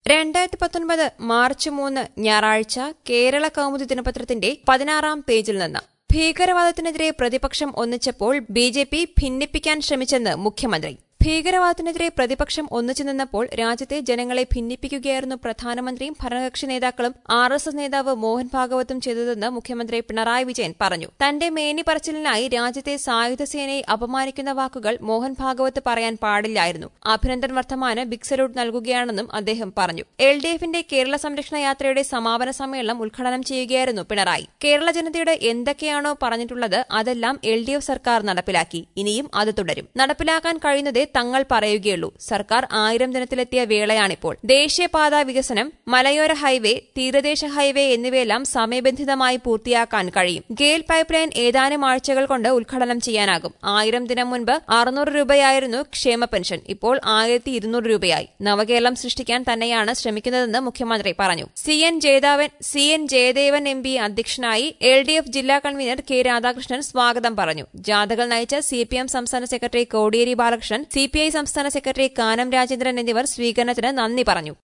രണ്ടായിരത്തി പത്തൊൻപത് മാർച്ച് മൂന്ന് ഞായറാഴ്ച കേരള കൗമുദി ദിനപത്രത്തിന്റെ പതിനാറാം പേജിൽ നിന്ന് ഭീകരവാദത്തിനെതിരെ പ്രതിപക്ഷം ഒന്നിച്ചപ്പോൾ ബി ജെ പി ഭിന്നിപ്പിക്കാൻ ശ്രമിച്ചെന്ന് മുഖ്യമന്ത്രി ഭീകരവാദത്തിനെതിരെ പ്രതിപക്ഷം ഒന്നിച്ചു നിന്നപ്പോൾ രാജ്യത്തെ ജനങ്ങളെ ഭിന്നിപ്പിക്കുകയായിരുന്നു പ്രധാനമന്ത്രിയും ഭരണകക്ഷി നേതാക്കളും ആർ എസ് എസ് നേതാവ് മോഹൻ ഭാഗവതും ചെയ്തതെന്ന് മുഖ്യമന്ത്രി പിണറായി വിജയൻ പറഞ്ഞു തന്റെ മേനി പറച്ചിലിനായി രാജ്യത്തെ സായുധ സേനയെ അപമാനിക്കുന്ന വാക്കുകൾ മോഹൻ ഭാഗവത് പറയാൻ പാടില്ലായിരുന്നു അഭിനന്ദൻ വർദ്ധമാന് ബിഗ് സല്യൂട്ട് നൽകുകയാണെന്നും അദ്ദേഹം പറഞ്ഞു എൽ ഡി എഫിന്റെ കേരള സംരക്ഷണ യാത്രയുടെ സമാപന സമ്മേളനം ഉദ്ഘാടനം ചെയ്യുകയായിരുന്നു പിണറായി കേരള ജനതയോട് എന്തൊക്കെയാണോ പറഞ്ഞിട്ടുള്ളത് അതെല്ലാം എൽ ഡി എഫ് സർക്കാർ നടപ്പിലാക്കി ഇനിയും അത് തുടരും നടപ്പിലാക്കാൻ കഴിയുന്നതേ തങ്ങൾ പറയുകയുള്ളൂ സർക്കാർ ആയിരം ദിനത്തിലെത്തിയ വേളയാണിപ്പോൾ ദേശീയപാതാ വികസനം മലയോര ഹൈവേ തീരദേശ ഹൈവേ എന്നിവയെല്ലാം സമയബന്ധിതമായി പൂർത്തിയാക്കാൻ കഴിയും ഗെയിൽ പൈപ്പ് ലൈൻ ഏതാനും ആഴ്ചകൾ കൊണ്ട് ഉദ്ഘാടനം ചെയ്യാനാകും ആയിരം ദിനം മുൻപ് അറുന്നൂറ് രൂപയായിരുന്നു ക്ഷേമ പെൻഷൻ ഇപ്പോൾ ആയിരത്തി ഇരുന്നൂറ് രൂപയായി നവകേരളം സൃഷ്ടിക്കാൻ തന്നെയാണ് ശ്രമിക്കുന്നതെന്ന് മുഖ്യമന്ത്രി പറഞ്ഞു C N Jayadevan C N Jayadevan M P അധ്യക്ഷനായി എൽ ഡി എഫ് ജില്ലാ കൺവീനർ കെ രാധാകൃഷ്ണൻ സ്വാഗതം പറഞ്ഞു ജാഥകൾ നയിച്ച സി പി എം സംസ്ഥാന സെക്രട്ടറി Kodiyeri Balakrishnan C P I സംസ്ഥാന സെക്രട്ടറി കാനം രാജേന്ദ്രൻ എന്നിവർ സ്വീകരണത്തിന് നന്ദി പറഞ്ഞു